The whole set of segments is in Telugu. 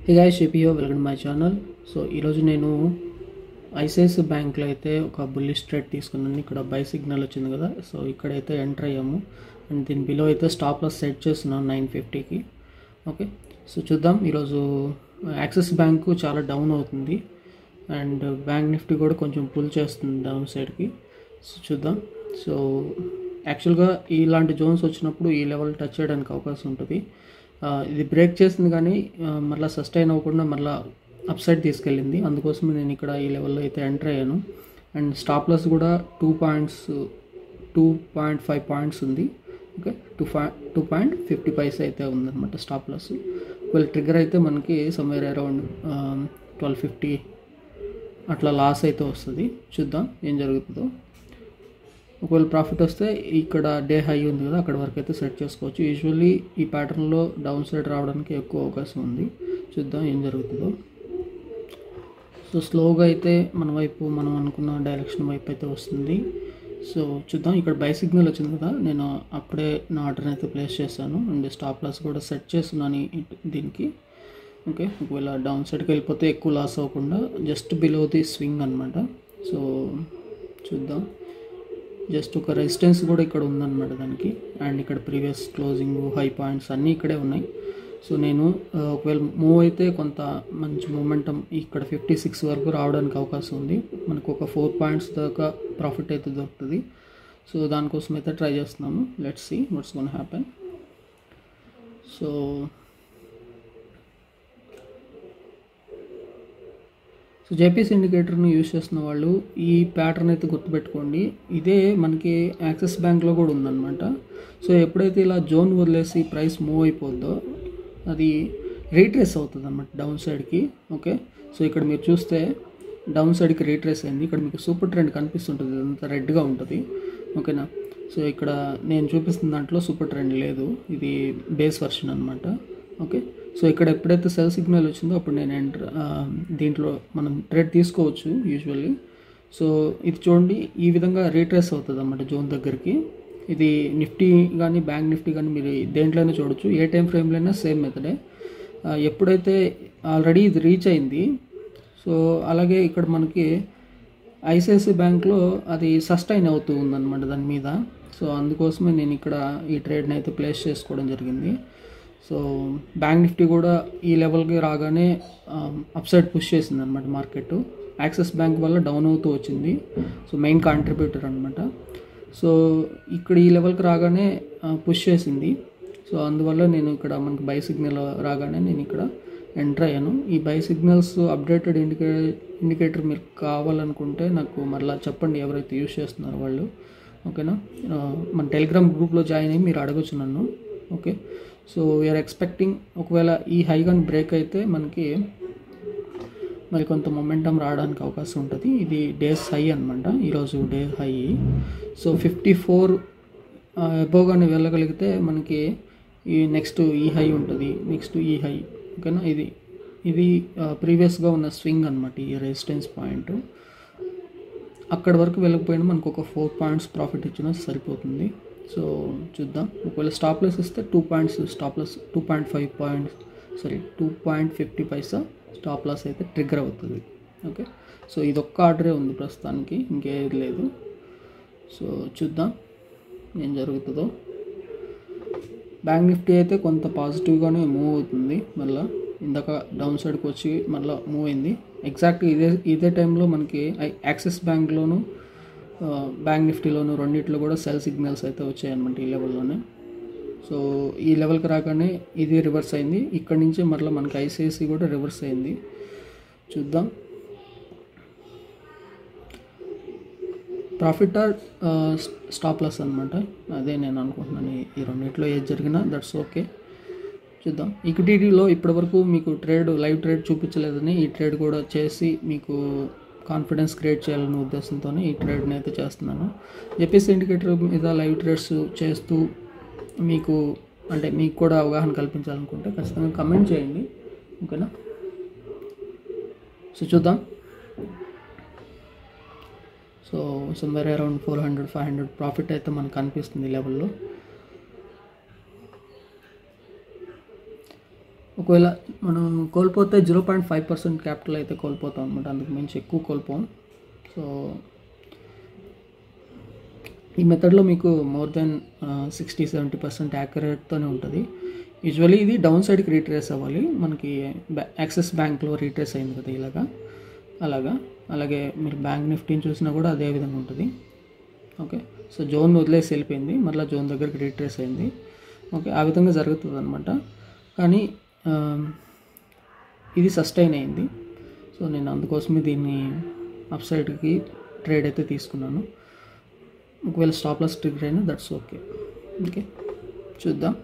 హే గాయస్ షేపియో వెల్కమ్ మై ఛానల్ సో ఈరోజు నేను ఐసిఐసి బ్యాంక్లో అయితే ఒక బుల్లిష్ ట్రేడ్ తీసుకున్నాను ఇక్కడ బై సిగ్నల్ వచ్చింది కదా సో ఇక్కడైతే ఎంటర్ అయ్యాము అండ్ దీని బిలో అయితే స్టాప్ లాస్ సెట్ చేస్తున్నాను నైన్ ఫిఫ్టీకి ఓకే సో చూద్దాం ఈరోజు యాక్సిస్ బ్యాంకు చాలా డౌన్ అవుతుంది అండ్ బ్యాంక్ నిఫ్టీ కూడా కొంచెం పుల్ చేస్తుంది డౌన్ సైడ్కి సో చూద్దాం సో యాక్చువల్గా ఇలాంటి జోన్స్ వచ్చినప్పుడు ఈ లెవెల్ టచ్ చేయడానికి అవకాశం ఉంటుంది ఆ, ఇది బ్రేక్ చేసింది కానీ ఆ, మళ్ళీ సస్టైన్ అవ్వకుండా మళ్ళీ అప్ సైడ్ తీసుకెళ్ళింది అందుకోసం నేను ఇక్కడ ఈ లెవెల్లో అయితే ఎంటర్ అయ్యాను అండ్ స్టాప్ లాస్ కూడా two points two point five points ఉంది okay two five two point fifty paise అయితే ఉందన్నమాట స్టాప్ లాస్ ఒకవేళ ట్రిగర్ అయితే మనకి సమ్వేర్ అరౌండ్ ట్వెల్వ్ ఫిఫ్టీ అట్లా లాస్ అయితే వస్తుంది చూద్దాం ఏం జరుగుతుందో ఒకవేళ ప్రాఫిట్ వస్తే ఇక్కడ డే హై ఉంది కదా అక్కడ వరకు అయితే సెట్ చేసుకోవచ్చు యూజువల్లీ ఈ ప్యాటర్న్లో డౌన్ సైడ్ రావడానికి ఎక్కువ అవకాశం ఉంది చూద్దాం ఏం జరుగుతుందో సో స్లోగా అయితే మన వైపు మనం అనుకున్న డైరెక్షన్ వైపు అయితే వస్తుంది సో చూద్దాం ఇక్కడ బై సిగ్నల్ వచ్చింది కదా నేను అప్పుడే నా ఆర్డర్ని అయితే ప్లేస్ చేశాను అండ్ స్టాప్ లాస్ కూడా సెట్ చేస్తున్నాను ఈ- దీనికి ఓకే ఒకవేళ డౌన్ సైడ్కి వెళ్ళిపోతే ఎక్కువ లాస్ అవ్వకుండా జస్ట్ బిలో ది స్వింగ్ అనమాట సో చూద్దాం జస్ట్ ఒక రెసిస్టెన్స్ కూడా ఇక్కడ ఉందన్నమాట దానికి అండ్ ఇక్కడ ప్రీవియస్ క్లోజింగ్ హై పాయింట్స్ అన్నీ ఇక్కడే ఉన్నాయి సో నేను ఆ, ఒకవేళ మూవ్ అయితే కొంత మంచి మూమెంటం ఇక్కడ ఫిఫ్టీ సిక్స్ వరకు రావడానికి అవకాశం ఉంది మనకు ఒక ఫోర్ పాయింట్స్ దాకా ప్రాఫిట్ అయితే దొరుకుతుంది సో దానికోసం అయితే ట్రై చేస్తున్నాము let's see what's gonna happen so so JPS ఇండికేటర్ని యూజ్ చేస్తున్న వాళ్ళు ఈ ప్యాటర్న్ అయితే గుర్తుపెట్టుకోండి ఇదే మనకి యాక్సిస్ బ్యాంక్లో కూడా ఉందన్నమాట సో ఎప్పుడైతే ఇలా జోన్ వదిలేసి ప్రైస్ మూవ్ అయిపోద్దో అది రీట్రేస్ అవుతుంది అన్నమాట డౌన్ సైడ్కి ఓకే సో ఇక్కడ మీరు చూస్తే డౌన్ సైడ్కి రీట్రేస్ అయింది ఇక్కడ మీకు సూపర్ ట్రెండ్ కనిపిస్తుంటుంది ఇదంతా రెడ్గా ఉంటుంది ఓకేనా సో ఇక్కడ నేను చూపిస్తున్న దాంట్లో సూపర్ ట్రెండ్ లేదు ఇది బేస్ వర్షన్ అనమాట ఓకే సో ఇక్కడ ఎప్పుడైతే సెల్ సిగ్నల్ వచ్చిందో అప్పుడు నేను ఎంటర్ దీంట్లో మనం ట్రేడ్ తీసుకోవచ్చు యూజువల్లీ సో ఇది చూడండి ఈ విధంగా రీట్రేస్ అవుతుంది అన్నమాట జోన్ దగ్గరికి ఇది నిఫ్టీ కానీ బ్యాంక్ నిఫ్టీ కానీ మీరు దేంట్లోనే చూడొచ్చు ఏ టైం ఫ్రేమ్లో అయినా సేమ్ మెథడే ఆ, ఎప్పుడైతే ఆల్రెడీ ఇది రీచ్ అయింది సో అలాగే ఇక్కడ మనకి ఐసిఐసి బ్యాంక్లో అది సస్టైన్ అవుతూ ఉందన్నమాట దాని మీద సో అందుకోసమే నేను ఇక్కడ ఈ ట్రేడ్ని అయితే ప్లేస్ చేసుకోవడం జరిగింది సో బ్యాంక్ నిఫ్టీ కూడా ఈ లెవెల్కి రాగానే అప్ సైడ్ పుష్ చేసింది అనమాట మార్కెట్ యాక్సిస్ బ్యాంక్ వల్ల డౌన్ అవుతూ వచ్చింది సో మెయిన్ కాంట్రిబ్యూటర్ అనమాట సో ఇక్కడ ఈ లెవెల్కి రాగానే పుష్ చేసింది సో అందువల్ల నేను ఇక్కడ మనకి బై సిగ్నల్ రాగానే నేను ఇక్కడ ఎంటర్ అయ్యాను ఈ బై సిగ్నల్స్ అప్డేటెడ్ ఇండికే ఇండికేటర్ మీరు కావాలనుకుంటే నాకు మరలా చెప్పండి ఎవరైతే యూస్ చేస్తున్నారో వాళ్ళు ఓకేనా ఆ, మన టెలిగ్రామ్ గ్రూప్లో జాయిన్ అయ్యి మీరు అడగచ్చు నన్ను ఓకే సో వీఆర్ ఎక్స్పెక్టింగ్ ఒకవేళ ఈ హై కానీ బ్రేక్ అయితే మనకి మరి కొంత మొమెంటం రావడానికి అవకాశం ఉంటుంది ఇది డేస్ హై అనమాట ఈరోజు day high so fifty four above కానీ వెళ్ళగలిగితే మనకి ఈ నెక్స్ట్ ఈ హై ఉంటుంది నెక్స్ట్ ఈ హై ఓకేనా ఇది ఇది ప్రీవియస్గా ఉన్న స్వింగ్ అనమాట ఈ రెసిస్టెన్స్ పాయింట్ అక్కడ వరకు వెళ్ళకపోయినా మనకు ఒక ఫోర్ పాయింట్స్ ప్రాఫిట్ ఇచ్చినా సరిపోతుంది సో చూద్దాం ఒకవేళ స్టాప్ లాస్ ఇస్తే two points stop loss two point five points sorry two point fifty paisa stop loss అయితే ట్రిగ్గర్ అవుతుంది ఓకే సో ఇది ఒక్క ఆర్డరే ఉంది ప్రస్తుతానికి ఇంకేది లేదు సో చూద్దాం ఏం జరుగుతుందో బ్యాంక్ నిఫ్టీ అయితే కొంత పాజిటివ్గానే మూవ్ అవుతుంది మళ్ళీ ఇందాక డౌన్ సైడ్కి వచ్చి మళ్ళీ మూవ్ అయింది ఎగ్జాక్ట్ ఇదే ఇదే టైంలో మనకి ఐ- యాక్సిస్ బ్యాంక్లోను ఆ, బ్యాంక్ నిఫ్టీలోను రెండిట్లో కూడా సెల్ సిగ్నల్స్ అయితే వచ్చాయన్నమాట ఈ లెవెల్లోనే సో ఈ లెవెల్కి రాగానే ఇది రివర్స్ అయింది ఇక్కడ నుంచి మరలా మనకి ఐసిఐసి కూడా రివర్స్ అయింది చూద్దాం ప్రాఫిట్ ఆర్ స్టాప్ లాస్ అనమాట అదే నేను అనుకుంటున్నాను ఈ- ఈ రెండిట్లో ఏది జరిగినా దట్స్ ఓకే చూద్దాం ఈక్విటీలో ఇప్పటివరకు మీకు ట్రేడ్ లైవ్ ట్రేడ్ చూపించలేదని ఈ ట్రేడ్ కూడా చేసి మీకు కాన్ఫిడెన్స్ క్రియేట్ చేయాలనే ఉద్దేశంతోనే ఈ ట్రేడ్ని అయితే చేస్తున్నాను జెపిఎస్ ఇండికేటర్ మీద లైవ్ ట్రేడ్స్ చేస్తూ మీకు అంటే మీకు కూడా అవగాహన కల్పించాలనుకుంటే ఖచ్చితంగా కమెంట్ చేయండి ఓకేనా సో చూద్దాం so somewhere around four hundred five hundred profit అయితే మనకు కనిపిస్తుంది ఈ లెవెల్లో ఒకవేళ మనం కోల్పోతే zero point five percent capital అయితే కోల్పోతాం అనమాట అందుకు మించి ఎక్కువ కోల్పోం సో ఈ మెథడ్లో మీకు more than sixty seventy percent యాక్యురేట్తోనే ఉంటుంది యూజువలీ ఇది డౌన్ సైడ్కి రీట్రేస్ అవ్వాలి మనకి బ్యా- యాక్సిస్ బ్యాంక్లో రీట్రేస్ అయింది కదా ఇలాగా అలాగా అలాగే మీరు బ్యాంక్ నిఫ్టీని చూసినా కూడా అదే విధంగా ఉంటుంది ఓకే సో జోన్ వదిలేసి వెళ్ళిపోయింది మళ్ళీ జోన్ దగ్గరికి రీట్రేస్ అయింది ఓకే ఆ విధంగా జరుగుతుంది అనమాట కానీ ఆ, ఇది సస్టైన్ అయింది సో నేను అందుకోసమే దీన్ని అప్ సైడ్కి ట్రేడ్ అయితే తీసుకున్నాను ఒకవేళ స్టాప్ లాస్ ట్రిగర్ అయినా దట్స్ ఓకే ఓకే చూద్దాం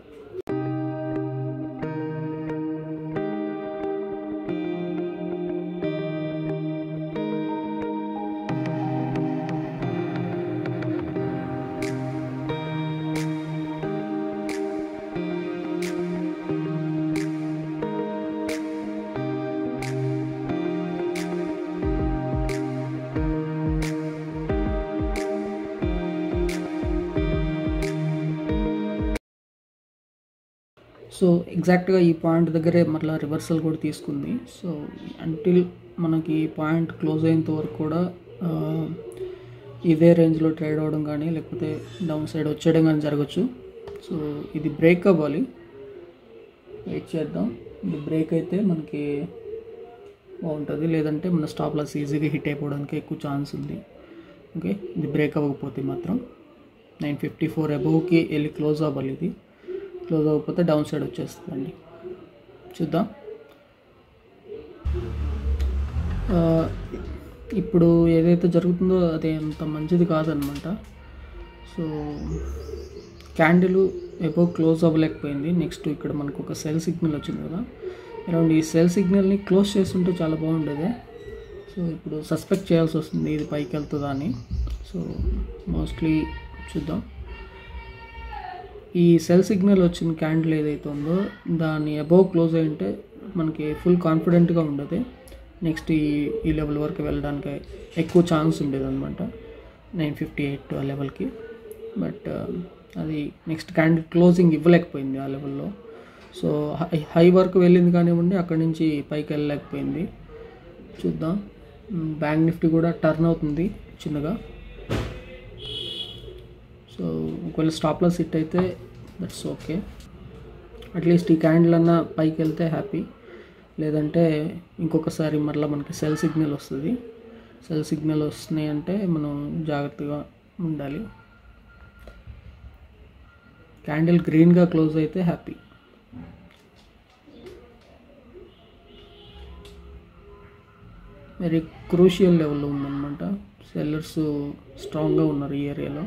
సో ఎగ్జాక్ట్గా ఈ పాయింట్ దగ్గరే మళ్ళీ రివర్సల్ కూడా తీసుకుంది సో అంటిల్ మనకి ఈ పాయింట్ క్లోజ్ అయ్యేంత వరకు కూడా ఆ, ఇదే రేంజ్లో ట్రేడ్ అవ్వడం కానీ లేకపోతే డౌన్ సైడ్ వచ్చేయడం కానీ జరగచ్చు సో ఇది బ్రేక్ అవ్వాలి వెయిట్ చేద్దాం ఇది బ్రేక్ అయితే మనకి బాగుంటుంది లేదంటే మన స్టాప్ లాస్ ఈజీగా హిట్ అయిపోవడానికి ఎక్కువ ఛాన్స్ ఉంది ఓకే ఇది బ్రేక్ అవ్వకపోతే మాత్రం నైన్ ఫిఫ్టీ ఫోర్ అబోవ్కి వెళ్ళి క్లోజ్ అవ్వాలి ఇది క్లోజ్ అవ్వకపోతే డౌన్ సైడ్ వచ్చేస్తుందండి చూద్దాం ఆ, ఇప్పుడు ఏదైతే జరుగుతుందో అది అంత మంచిది కాదనమాట సో క్యాండిల్ ఎబో క్లోజ్ అవ్వలేకపోయింది నెక్స్ట్ ఇక్కడ మనకు ఒక సెల్ సిగ్నల్ వచ్చింది కదా అరౌండ్ ఈ సెల్ సిగ్నల్ని క్లోజ్ చేస్తుంటే చాలా బాగుండేది సో ఇప్పుడు సస్పెక్ట్ చేయాల్సి వస్తుంది ఇది పైకి వెళ్తుందా అని సో మోస్ట్లీ చూద్దాం ఈ సెల్ సిగ్నల్ వచ్చిన క్యాండిల్ ఏదైతే ఉందో దాని అబౌవ్ క్లోజ్ అయి ఉంటే మనకి ఫుల్ కాన్ఫిడెంట్గా ఉండదు నెక్స్ట్ ఈ ఈ లెవెల్ వరకు వెళ్ళడానికి ఎక్కువ ఛాన్స్ ఉండేది అనమాట నైన్ ఫిఫ్టీ ఎయిట్ ఆ లెవెల్కి బట్ అది నెక్స్ట్ క్యాండిల్ క్లోజింగ్ ఇవ్వలేకపోయింది ఆ లెవెల్లో సో హై హై వరకు వెళ్ళింది కానివ్వండి అక్కడి నుంచి పైకి వెళ్ళలేకపోయింది చూద్దాం బ్యాంక్ నిఫ్టీ కూడా టర్న్ అవుతుంది చిన్నగా సో ఒకవేళ స్టాప్ లాస్ హిట్ అయితే దట్స్ ఓకే అట్లీస్ట్ ఈ క్యాండిల్ అన్న పైకి వెళ్తే హ్యాపీ లేదంటే ఇంకొకసారి మరలా మనకి సెల్ సిగ్నల్ వస్తుంది సెల్ సిగ్నల్ వస్తున్నాయి అంటే మనం జాగ్రత్తగా ఉండాలి క్యాండిల్ గ్రీన్గా క్లోజ్ అయితే హ్యాపీ వెరీ క్రూషియల్ లెవెల్లో ఉందన్నమాట సెల్లర్స్ స్ట్రాంగ్గా ఉన్నారు ఈ ఏరియాలో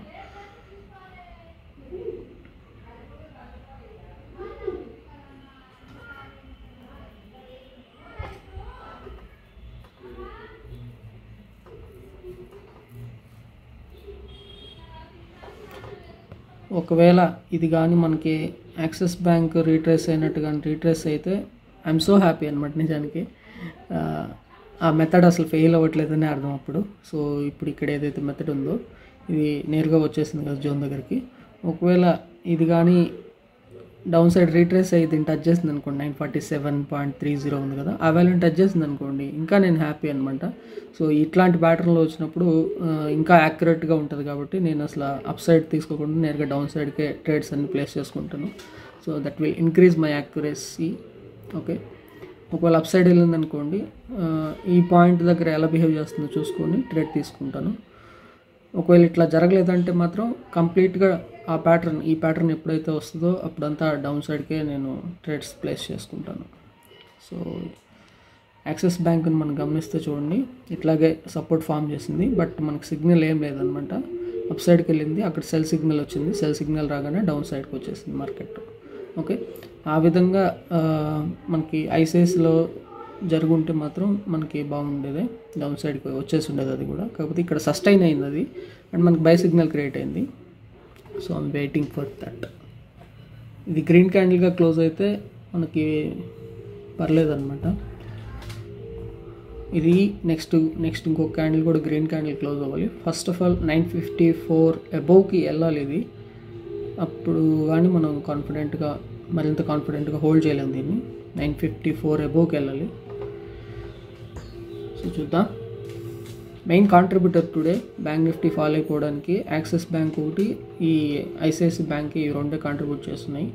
ఒకవేళ ఇది కానీ మనకి యాక్సిస్ బ్యాంక్ రీట్రేస్ అయినట్టు కానీ రీట్రేస్ అయితే ఐఎమ్ సో హ్యాపీ అనమాట నిజానికి ఆ, ఆ మెథడ్ అసలు ఫెయిల్ అవ్వట్లేదని అర్థం అప్పుడు సో ఇప్పుడు ఇక్కడ ఏదైతే మెథడ్ ఉందో ఇది నేరుగా వచ్చేసింది కదా జోన్ దగ్గరికి ఒకవేళ ఇది కానీ డౌన్ సైడ్ రీట్రేస్ అయ్యి దీన్ని టచ్ చేసింది అనుకోండి nine forty seven point three zero ఉంది కదా ఆ వాల్యూని టచ్ చేసింది అనుకోండి ఇంకా నేను హ్యాపీ అనమాట సో ఇట్లాంటి ప్యాటర్న్లో వచ్చినప్పుడు ఆ, ఇంకా యాక్యురేట్గా ఉంటుంది కాబట్టి నేను అసలు అప్ సైడ్ తీసుకోకుండా నేరుగా డౌన్ సైడ్కే ట్రేడ్స్ అన్ని ప్లేస్ చేసుకుంటాను so that will increase my accuracy okay ఒకవేళ అప్ సైడ్ వెళ్ళింది అనుకోండి ఆ, ఈ పాయింట్ దగ్గర ఎలా బిహేవ్ చేస్తుందో చూసుకొని ట్రేడ్ తీసుకుంటాను ఒకవేళ ఇట్లా జరగలేదంటే మాత్రం కంప్లీట్గా ఆ ప్యాటర్న్ ఈ ప్యాటర్న్ ఎప్పుడైతే వస్తుందో అప్పుడంతా డౌన్ సైడ్కే నేను ట్రేడ్స్ ప్లేస్ చేసుకుంటాను సో యాక్సిస్ బ్యాంక్ని మనం గమనిస్తే చూడండి ఇట్లాగే సపోర్ట్ ఫామ్ చేసింది బట్ మనకి సిగ్నల్ ఏం లేదనమాట అప్ సైడ్కి వెళ్ళింది అక్కడ సెల్ సిగ్నల్ వచ్చింది సెల్ సిగ్నల్ రాగానే డౌన్ సైడ్కి వచ్చేసింది మార్కెట్ ఓకే ఆ విధంగా ఆ, మనకి ఐసిఐసిలో జరుగుంటే మాత్రం మనకి బాగుండేది డౌన్ సైడ్కి వచ్చేసి ఉండేది అది కూడా కాకపోతే ఇక్కడ సస్టైన్ అయింది అది అండ్ మనకి బై సిగ్నల్ క్రియేట్ అయింది so I'm waiting for that ఇది గ్రీన్ క్యాండిల్గా క్లోజ్ అయితే మనకి పర్లేదన్నమాట ఇది నెక్స్ట్ నెక్స్ట్ ఇంకొక క్యాండిల్ కూడా గ్రీన్ క్యాండిల్ క్లోజ్ అవ్వాలి first of all nine fifty four అబోవ్కి వెళ్ళాలి ఇది అప్పుడు కానీ మనం కాన్ఫిడెంట్గా మరింత కాన్ఫిడెంట్గా హోల్డ్ చేయలేము దీన్ని నైన్ ఫిఫ్టీ ఫోర్ ఎబోకి వెళ్ళాలి సో చూద్దాం main contributor today bank Nifty follow అయిపోవడానికి యాక్సిస్ బ్యాంక్ ఒకటి ఈ ఐసిఐసి బ్యాంక్ ఈ రెండే కాంట్రిబ్యూట్ చేస్తున్నాయి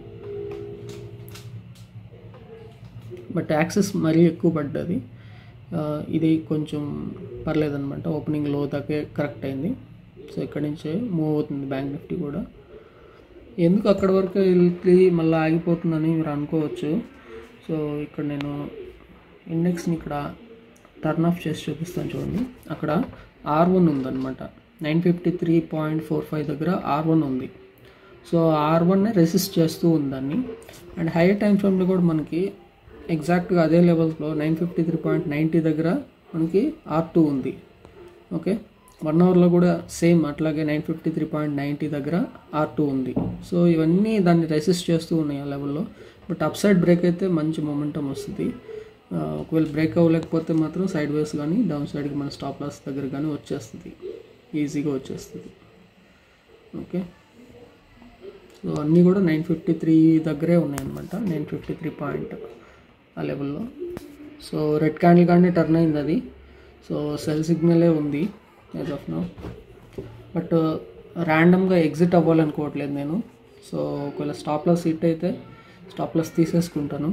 బట్ యాక్సెస్ మరీ ఎక్కువ పడ్డది ఆ, ఇది కొంచెం పర్లేదన్నమాట ఓపెనింగ్ లో దాకే కరెక్ట్ అయింది సో ఇక్కడి నుంచే మూవ్ అవుతుంది బ్యాంక్ నిఫ్టీ కూడా ఎందుకు అక్కడ వరకు వెళ్తే మళ్ళీ ఆగిపోతుందని మీరు అనుకోవచ్చు సో ఇక్కడ నేను ఇండెక్స్ని ఇక్కడ టర్న్ ఆఫ్ చేసి చూపిస్తాను చూడండి అక్కడ ఆర్ వన్ ఉందన్నమాట nine fifty three point four five దగ్గర ఆర్ వన్ ఉంది సో ఆర్ వన్నే రెసిస్ట్ చేస్తూ ఉంది దాన్ని అండ్ హైయర్ టైం ఫ్రేమ్లో కూడా మనకి ఎగ్జాక్ట్గా అదే లెవెల్స్లో nine fifty three point ninety దగ్గర మనకి ఆర్ టూ ఉంది ఓకే వన్ అవర్లో కూడా సేమ్ అట్లాగే nine fifty three point ninety దగ్గర ఆర్ టూ ఉంది సో ఇవన్నీ దాన్ని రెసిస్ట్ చేస్తూ ఉన్నాయి ఆ లెవెల్లో బట్ అప్ సైడ్ బ్రేక్ అయితే మంచి మొమెంటం వస్తుంది ఆ, ఒకవేళ బ్రేక్ అవ్వలేకపోతే మాత్రం సైడ్ వేస్ కానీ డౌన్ సైడ్కి మన స్టాప్ లాస్ దగ్గర కానీ వచ్చేస్తుంది ఈజీగా వచ్చేస్తుంది ఓకే సో అన్నీ కూడా నైన్ ఫిఫ్టీ త్రీ దగ్గరే ఉన్నాయన్నమాట నైన్ ఫిఫ్టీ త్రీ పాయింట్ ఆ లెవెల్లో సో రెడ్ క్యాండిల్ కానీ టర్న్ అయింది అది సో సెల్ సిగ్నలే ఉంది యాజ్ ఆఫ్ నో బట్ ర్యాండమ్గా ఎగ్జిట్ అవ్వాలనుకోవట్లేదు నేను సో ఒకవేళ స్టాప్ లాస్ హిట్ అయితే స్టాప్ లాస్ తీసేసుకుంటాను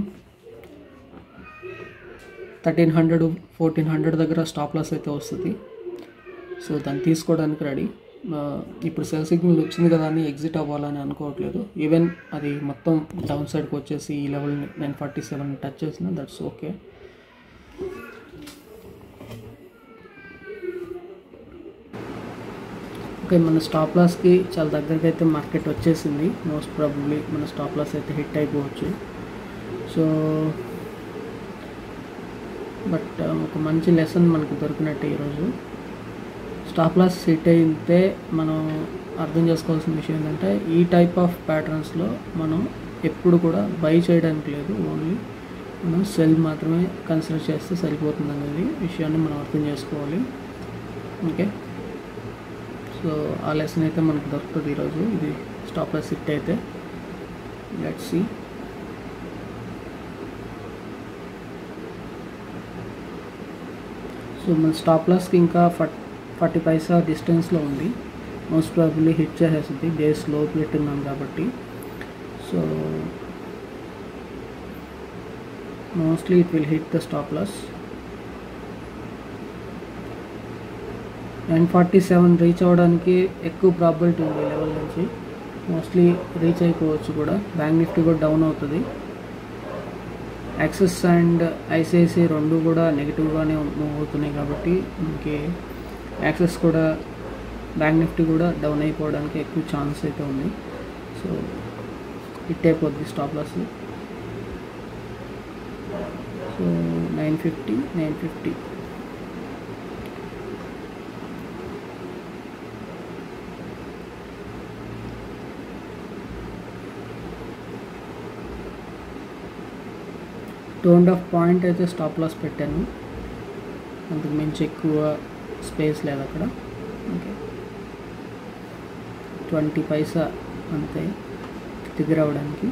థర్టీన్ హండ్రెడ్ ఫోర్టీన్ హండ్రెడ్ దగ్గర స్టాప్ లాస్ అయితే వస్తుంది సో దాన్ని తీసుకోవడానికి రెడీ ఇప్పుడు సెల్ సిగ్నల్ వచ్చింది కదా అని ఎగ్జిట్ అవ్వాలని అనుకోవట్లేదు ఈవెన్ అది మొత్తం డౌన్ సైడ్కి వచ్చేసి ఈ level nine forty seven touch చేసిన దట్స్ ఓకే ఓకే మన స్టాప్ లాస్కి చాలా దగ్గరికి అయితే మార్కెట్ వచ్చేసింది మోస్ట్ ప్రాబబ్లీ మన స్టాప్ లాస్ అయితే హిట్ అయిపోవచ్చు సో బట్ ఒక మంచి లెసన్ మనకు దొరికినట్టు ఈరోజు స్టాప్ లాస్ హిట్ అయితే మనం అర్థం చేసుకోవాల్సిన విషయం ఏంటంటే ఈ టైప్ ఆఫ్ ప్యాటర్న్స్లో మనం ఎప్పుడు కూడా బై చేయడానికి లేదు ఓన్లీ మనం సెల్ మాత్రమే కన్సిడర్ చేస్తే సరిపోతుంది అనేది విషయాన్ని మనం అర్థం చేసుకోవాలి ఓకే సో ఆ లెసన్ అయితే మనకు దొరుకుతుంది ఈరోజు ఇది స్టాప్ లాస్ హిట్ అయితే లెట్ సి సో మన స్టాప్ లాస్కి ఇంకా ఫట్ ఫార్టీ పైసా డిస్టెన్స్లో ఉంది మోస్ట్ ప్రాబబ్లీ హిట్ చేసేస్తుంది బేస్ లో పెట్టున్నాం కాబట్టి so mostly it will hit the stop loss nine forty seven reach అవ్వడానికి ఎక్కువ ప్రాబిలిటీ ఉంది ఈ లెవెల్ నుంచి మోస్ట్లీ రీచ్ అయిపోవచ్చు కూడా బ్యాంక్ నిఫ్టీ కూడా డౌన్ అవుతుంది యాక్సిస్ అండ్ ఐసిఐసి రెండు కూడా నెగిటివ్గానే మూవ్ అవుతున్నాయి కాబట్టి మనకి యాక్సిస్ కూడా బ్యాంక్ నిఫ్టీ కూడా డౌన్ అయిపోవడానికి ఎక్కువ ఛాన్స్ అయితే ఉంది సో హిట్ అయిపోద్ది stop loss so nine fifty nine fifty two and half point అయితే స్టాప్ లాస్ పెట్టాను అంతకు మించి ఎక్కువ స్పేస్ లేదు అక్కడ ఓకే ట్వంటీ పైసా అంతే దగ్గర అవ్వడానికి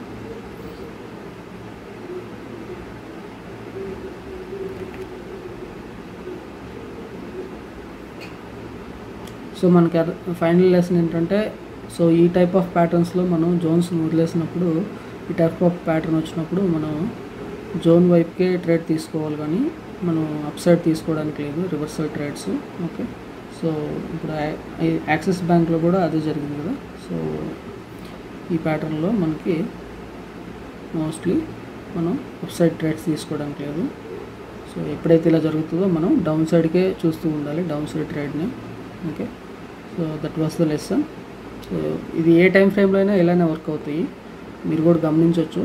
సో మనకి ఫైనల్ లెసన్ ఏంటంటే సో ఈ టైప్ ఆఫ్ ప్యాటర్న్స్లో మనం జోన్స్ని వదిలేసినప్పుడు ఈ టైప్ ఆఫ్ ప్యాటర్న్ వచ్చినప్పుడు మనం జోన్ వైపుకే ట్రేడ్ తీసుకోవాలి కానీ మనం అప్ సైడ్ తీసుకోవడానికి లేదు రివర్సల్ ట్రేడ్స్ ఓకే సో ఇప్పుడు యా- యాక్సిస్ బ్యాంక్లో కూడా అదే జరిగింది కదా సో ఈ ప్యాటర్న్లో మనకి మోస్ట్లీ మనం అప్ సైడ్ ట్రేడ్స్ తీసుకోవడానికి లేదు సో ఎప్పుడైతే ఇలా జరుగుతుందో మనం డౌన్ సైడ్కే చూస్తూ ఉండాలి డౌన్ సైడ్ ట్రేడ్ని okay so that was the lesson so ఇది ఏ టైం ఫ్రేమ్లో అయినా ఇలానే వర్క్ అవుతాయి మీరు కూడా గమనించవచ్చు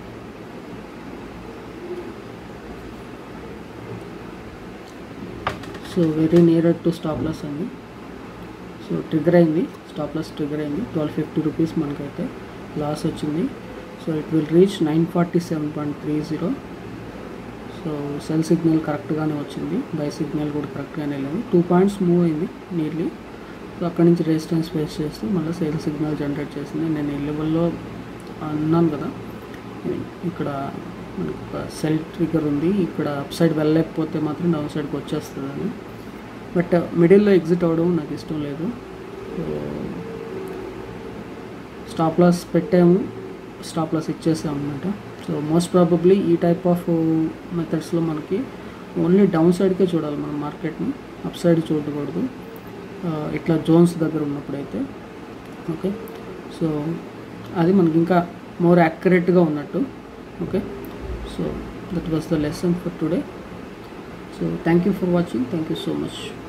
so very near to stop loss అండి సో ట్రిగర్ అయింది స్టాప్ లాస్ ట్రిగర్ అయింది ట్వెల్వ్ ఫిఫ్టీ రూపీస్ మనకైతే లాస్ వచ్చింది so it will reach nine forty seven point three zero so sell signal కరెక్ట్గానే వచ్చింది బై సిగ్నల్ కూడా కరెక్ట్గానే వెళ్ళింది టూ పాయింట్స్ మూవ్ అయింది నియర్లీ సో అక్కడి నుంచి రెసిస్టెన్స్ ఫేస్ చేస్తూ మళ్ళీ సేల్ సిగ్నల్ జనరేట్ చేసింది నేను ఈ లెవెల్లో అన్నాను కదా ఇక్కడ మనకి ఒక సెల్ ట్రిగర్ ఉంది ఇక్కడ అప్ సైడ్ వెళ్ళలేకపోతే మాత్రం డౌన్ సైడ్కి వచ్చేస్తుంది అని బట్ మిడిల్లో ఎగ్జిట్ అవ్వడం నాకు ఇష్టం లేదు స్టాప్ లాస్ పెట్టాము స్టాప్ లాస్ ఇచ్చేసాం అనమాట సో మోస్ట్ ప్రాబబ్లీ ఈ టైప్ ఆఫ్ మెథడ్స్లో మనకి ఓన్లీ డౌన్ సైడ్కే చూడాలి మనం మార్కెట్ని అప్ సైడ్ చూడకూడదు ఆ, ఇట్లా జోన్స్ దగ్గర ఉన్నప్పుడైతే ఓకే సో అది మనకి ఇంకా మోర్ యాక్యురేట్గా ఉన్నట్టు okay so that was the lesson for today so thank you for watching thank you so much